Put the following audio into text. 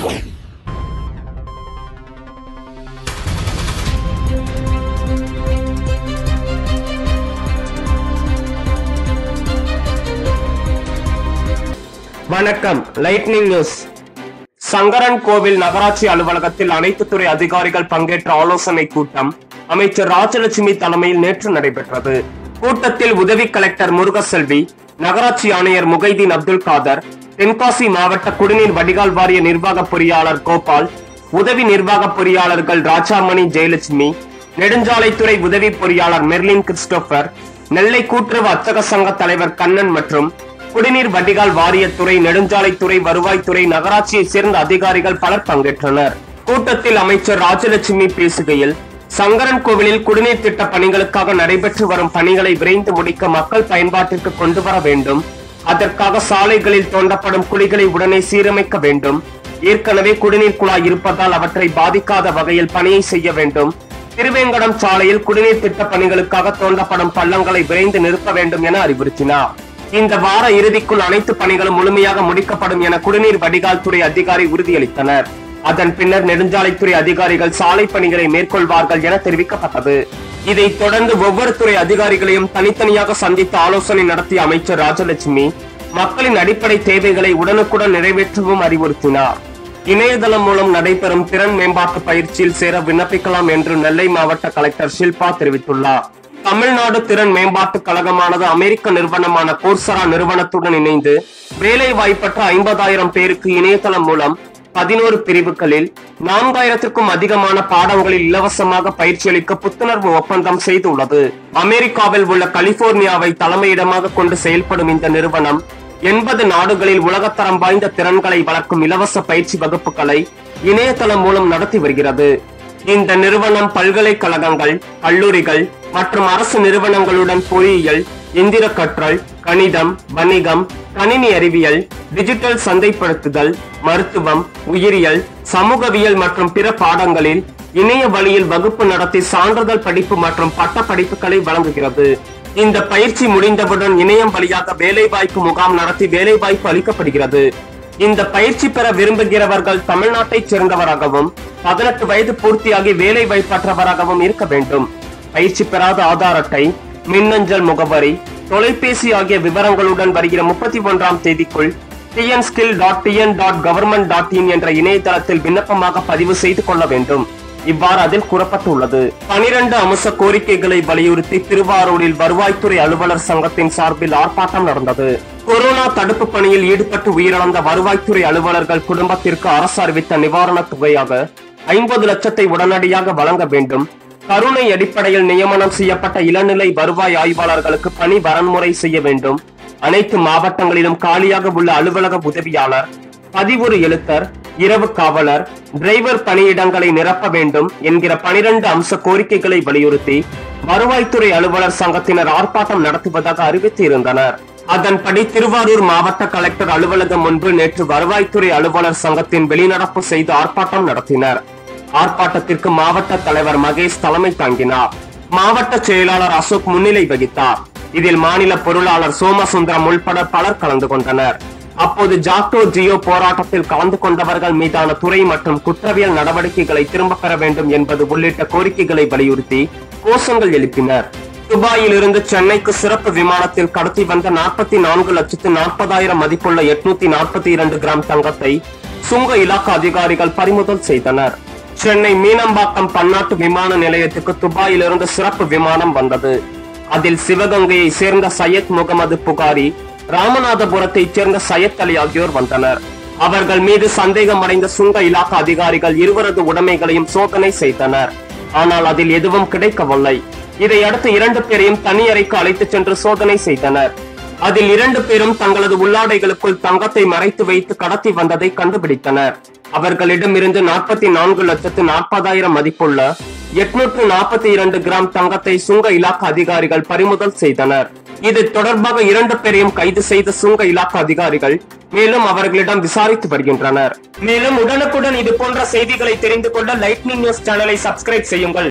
வணக்கம் lightning news Sankaran கோவில் நகராட்சி அலுவலகத்தில் அனைத்து துறை அதிகாரிகள் பங்கேற்ற ஆலோசனை கூட்டம் அமைச்சர் ராஜலட்சுமி தலைமையில் நேற்று நடைபெற்றது கூட்டத்தில் உதவி கலெக்டர் முருகசெல்வி நகராட்சி ஆணையர் முகைதீன் அப்துல் காதர் தென்காசி மாவட்ட குடிநீர் வடிகால் வாரிய நிர்வாக பொறியாளர் கோபால் உதவி நிர்வாக பொறியாளர்கள் ராஜாமணி ஜெயலட்சுமி நெடுஞ்சாலைத்துறை உதவி பொறியாளர் மெர்லின் கிறிஸ்டோபர் நெல்லை கூட்டுறவு அச்சக சங்க தலைவர் கண்ணன் மற்றும் குடிநீர் வடிகால் வாரியத்துறை நெடுஞ்சாலைத்துறை வருவாய்த்துறை நகராட்சியைச் சேர்ந்த அதிகாரிகள் பலர் பங்கேற்றனர் கூட்டத்தில் அமைச்சர் ராஜலட்சுமி பேசுகையில் சங்கரன் கோவிலில் குடிநீர் திட்ட பணிகளுக்காக நடைபெற்று வரும் பணிகளை விரைந்து முடிக்க மக்கள் பயன்பாட்டிற்கு கொண்டு வர வேண்டும் அதற்காக சாலைகளில் தோண்டப்படும் குழிகளை உடனே சீரமைக்க வேண்டும் ஏற்கனவே குடிநீர் குழாய் இருப்பதால் அவற்றை பாதிக்காத வகையில் பணியை செய்ய வேண்டும் திருவேங்கடம் சாலையில் குடிநீர் திட்ட பணிகளுக்காக தோண்டப்படும் பள்ளங்களை விரைந்து நிறுத்த வேண்டும் என அறிவுறுத்தினார் இந்த வார இறுதிக்குள் அனைத்து பணிகளும் முழுமையாக முடிக்கப்படும் என குடிநீர் வடிகால் துறை அதிகாரி உறுதியளித்தனர் அதன் பின்னர் நெடுஞ்சாலைத்துறை அதிகாரிகள் சாலை பணிகளை மேற்கொள்வார்கள் என தெரிவிக்கப்பட்டது இதைத் தொடர்ந்து ஒவ்வொரு துறை அதிகாரிகளையும் தனித்தனியாக சந்தித்து ஆலோசனை நடத்திய அமைச்சர் ராஜலட்சுமி மக்களின் அடிப்படை தேவைகளை உடனுக்குடன் நிறைவேற்றவும் அறிவுறுத்தினார் இணையதளம் மூலம் நடைபெறும் திறன் மேம்பாட்டு பயிற்சியில் சேர விண்ணப்பிக்கலாம் என்று நெல்லை மாவட்ட கலெக்டர் ஷில்பா தெரிவித்துள்ளார் தமிழ்நாடு திறன் மேம்பாட்டு கழகமானது அமெரிக்க நிறுவனமான கோர்சரா நிறுவனத்துடன் இணைந்து வேலை வாய்ப்பற்ற ஐம்பதாயிரம் பேருக்கு இணையதளம் மூலம் பதினோரு பிரிவுகளில் நான்காயிரத்திற்கும் அதிகமான பாடங்களில் இலவசமாக பயிற்சி அளிக்க புத்துணர்வு ஒப்பந்தம் செய்துள்ளது அமெரிக்காவில் உள்ள கலிபோர்னியாவை தலைமையிடமாக கொண்டு செயல்படும் இந்த நிறுவனம் எண்பது நாடுகளில் உலகத்தரம் வாய்ந்த திறன்களை வளர்க்கும் இலவச பயிற்சி வகுப்புகளை இணையதளம் மூலம் நடத்தி வருகிறது இந்த நிறுவனம் பல்கலைக்கழகங்கள் கல்லூரிகள் மற்றும் அரசு நிறுவனங்களுடன் பொறியியல் எந்திர கற்றல் கணிதம் வணிகம் கணினி அறிவியல் டிஜிட்டல் சந்தைப்படுத்துதல் மருத்துவம் உயிரியல் சமூகவியல் மற்றும் பிற பாடங்களில் இணைய வழியில் வகுப்பு நடத்தி சான்றிதழ் படிப்பு மற்றும் பட்ட படிப்புகளை வழங்குகிறது இந்த பயிற்சி முடிந்தவுடன் இணையம் வழியாக வேலைவாய்ப்பு முகாம் நடத்தி வேலைவாய்ப்பு அளிக்கப்படுகிறது இந்த பயிற்சி பெற விரும்புகிறவர்கள் தமிழ்நாட்டைச் சேர்ந்தவராகவும் பதினெட்டு வயது பூர்த்தியாகி வேலை வாய்ப்பற்றவராகவும் இருக்க வேண்டும் பயிற்சி பெறாத ஆதார் அட்டை மின்னஞ்சல் முகவரி தொலைபேசி ஆகிய விவரங்களுடன் வருகிற முப்பத்தி ஒன்றாம் தேதிக்குள் TN skill dot TN dot government dot in என்ற இணையதளத்தில் விண்ணப்பமாக பதிவு செய்து கொள்ள வேண்டும் இவ்வாறு அதில் கூறப்பட்டுள்ளது பனிரெண்டு அம்ச கோரிக்கைகளை வலியுறுத்தி திருவாரூரில் வருவாய்த்துறை அலுவலர் சங்கத்தின் சார்பில் ஆர்ப்பாட்டம் நடந்தது கொரோனா தடுப்பு பணியில் ஈடுபட்டு உயிரிழந்த வருவாய்த்துறை அலுவலர்கள் குடும்பத்திற்கு அரசு அறிவித்த நிவாரணத் தொகையாக ஐம்பது லட்சத்தை உடனடியாக வழங்க வேண்டும் கருணை அடிப்படையில் நியமனம் செய்யப்பட்ட இளநிலை வருவாய் ஆய்வாளர்களுக்கு பணி வரன்முறை செய்ய வேண்டும் அனைத்து மாவட்டங்களிலும் காலியாக உள்ள அலுவலக உதவியாளர் பதிவுறு எழுத்தர் இரவு காவலர் டிரைவர் பணியிடங்களை நிரப்ப வேண்டும் என்கிற பனிரெண்டு அம்ச கோரிக்கைகளை வலியுறுத்தி வருவாய்த்துறை அலுவலர் சங்கத்தினர் ஆர்ப்பாட்டம் நடத்துவதாக அறிவித்து இருந்தனர் அதன்படி திருவாரூர் மாவட்ட கலெக்டர் அலுவலகம் முன்பு நேற்று வருவாய்த்துறை அலுவலர் சங்கத்தின் வெளிநடப்பு செய்து ஆர்ப்பாட்டம் நடத்தினர் ஆர்ப்பாட்டத்திற்கு மாவட்ட தலைவர் மகேஷ் தலைமை தாங்கினார் மாவட்ட செயலாளர் அசோக் முன்னிலை வகித்தார் இதில் மாநில பொருளாளர் சோமசுந்தரம் உள்பட பலர் கலந்து கொண்டனர் அப்போது ஜாக்டோ ஜியோ போராட்டத்தில் கலந்து கொண்டவர்கள் மீதான துறை மற்றும் குற்றவியல் நடவடிக்கைகளை திரும்ப பெற வேண்டும் என்பது உள்ளிட்ட கோரிக்கைகளை வலியுறுத்தி கோஷங்கள் எழுப்பினர் துபாயில் இருந்து சென்னைக்கு சிறப்பு விமானத்தில் கடத்தி வந்த நாற்பத்தி நான்கு லட்சத்து நாற்பதாயிரம் மதிப்புள்ள எட்நூத்தி நாற்பத்தி இரண்டு கிராம் தங்கத்தை சுங்க இலாக்கா அதிகாரிகள் பறிமுதல் செய்தனர் சென்னை மீனம்பாக்கம் பன்னாட்டு விமான நிலையத்துக்கு துபாயிலிருந்து சிறப்பு விமானம் வந்தது அதில் சிவகங்கையை சேர்ந்த சையத் முகமது புகாரி ராமநாதபுரத்தைச் சேர்ந்த சையத் அலி ஆகியோர் வந்தனர் அவர்கள் மீது சந்தேகமடைந்த சுங்க இலாக்கா அதிகாரிகள் இருவரது உடைமைகளையும் சோதனை செய்தனர் ஆனால் அதில் எதுவும் கிடைக்கவில்லை இதையடுத்து இரண்டு பேரையும் தனி அறைக்கு அழைத்துச் சென்று சோதனை செய்தனர் அதில் இரண்டு பேரும் தங்களது உள்ளாடைகளுக்குள் தங்கத்தை மறைத்து வைத்து கடத்தி வந்ததை கண்டுபிடித்தனர் அவர்களிடமிருந்து நாற்பத்தி நான்கு லட்சத்து நாற்பதாயிரம் மதிப்புள்ள எட்நூற்று நாற்பத்தி இரண்டு கிராம் தங்கத்தை சுங்க இலாக்கா அதிகாரிகள் பறிமுதல் செய்தனர் இது தொடர்பாக இரண்டு பேரையும் கைது செய்த சுங்க இலாக்கா அதிகாரிகள் மேலும் அவர்களிடம் விசாரித்து வருகின்றனர் மேலும் உடனுக்குடன் இது போன்ற செய்திகளை தெரிந்து கொள்ள லைட்னிங் நியூஸ் சேனலை சப்ஸ்கிரைப் செய்யுங்கள்